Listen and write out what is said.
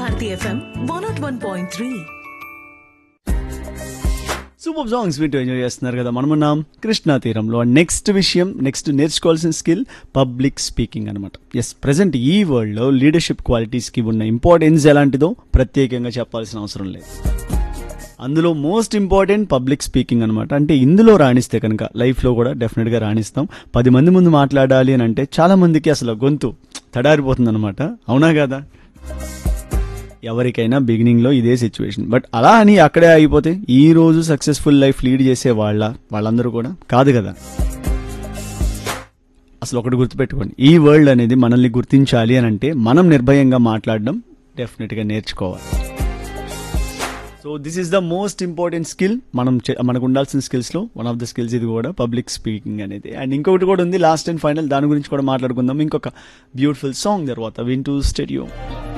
Bharati FM one not one point three super songs వింటూ enjoy చేస్తున్నారు కదా మనమున్నాం కృష్ణా తీరంలో అండ్ నెక్స్ట్ విషయం నెక్స్ట్ నేర్చుకోవాల్సిన స్కిల్ పబ్లిక్ స్పీకింగ్ అనమాట ఎస్ ప్రజెంట్ ఈ వరల్డ్లో లీడర్షిప్ క్వాలిటీస్కి ఉన్న ఇంపార్టెన్స్ ఎలాంటిదో ప్రత్యేకంగా చెప్పాల్సిన అవసరం లేదు అందులో మోస్ట్ ఇంపార్టెంట్ పబ్లిక్ స్పీకింగ్ అనమాట అంటే ఇందులో రాణిస్తే కనుక లైఫ్లో కూడా డెఫినెట్గా రాణిస్తాం పది మంది ముందు మాట్లాడాలి అని అంటే చాలా మందికి అసలు గొంతు తడారిపోతుంది అనమాట అవునా కదా ఎవరికైనా బిగినింగ్లో ఇదే సిచ్యువేషన్ బట్ అలా అని అక్కడే అయిపోతే ఈ రోజు సక్సెస్ఫుల్ లైఫ్ లీడ్ చేసే వాళ్ళ వాళ్ళందరూ కూడా కాదు కదా అసలు ఒకటి గుర్తుపెట్టుకోండి ఈ వరల్డ్ అనేది మనల్ని గుర్తించాలి అని అంటే మనం నిర్భయంగా మాట్లాడడం డెఫినెట్గా నేర్చుకోవాలి so this is the most important skill మనం చే- మనకు ఉండాల్సిన స్కిల్స్లో వన్ ఆఫ్ ద స్కిల్స్ ఇది కూడా పబ్లిక్ స్పీకింగ్ అనేది అండ్ ఇంకొకటి కూడా ఉంది లాస్ట్ అండ్ ఫైనల్ దాని గురించి కూడా మాట్లాడుకుందాం ఇంకొక బ్యూటిఫుల్ సాంగ్ తర్వాత వింటూ స్టేడియో